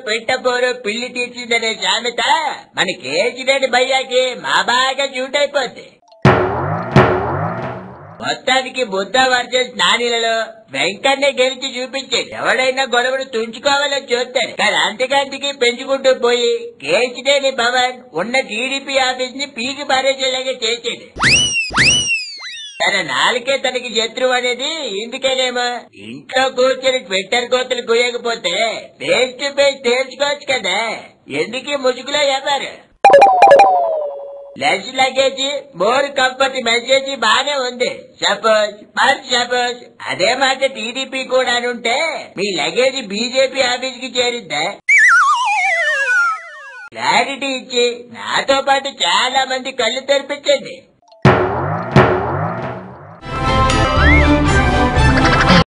పెట్టపోరు పిల్లి తీర్చిందనే సామెత మన కేసినేని భయ్యాకి మా బాగా షూట్ అయిపోద్ది మొత్తానికి బుద్ధ వర్సెస్ నానిలలో వెంకన్నే గెలిచి చూపించేది ఎవడైనా గొడవను తుంచుకోవాలని చూస్తాడు కానీ అంతకంటికి పెంచుకుంటూ పోయి కేసినేని భవన్ ఉన్న టీడీపీ ఆఫీస్ ని పీకి పారేసేలాగా చేసేది తన నాలుకే తనకి శత్రువు అనేది ఇందుకేనేమో ఇంట్లో కూర్చొని ట్విట్టర్ కోతలు కుయ్యకపోతే ఫేస్ టు ఫేస్ తేల్చుకోవచ్చు కదా ఎందుకు ఈ ముసుగులో ఎవరు less luggage more comfort message బానే ఉంది సపోజ్ ఫర్ సపోజ్ అదే మాట టీడీపీ కూడా ఉంటే మీ లగేజ్ బీజేపీ ఆఫీస్ కి చేరిందా క్లారిటీ ఇచ్చి నాతో పాటు చాలా మంది కళ్ళు తెరిపించండి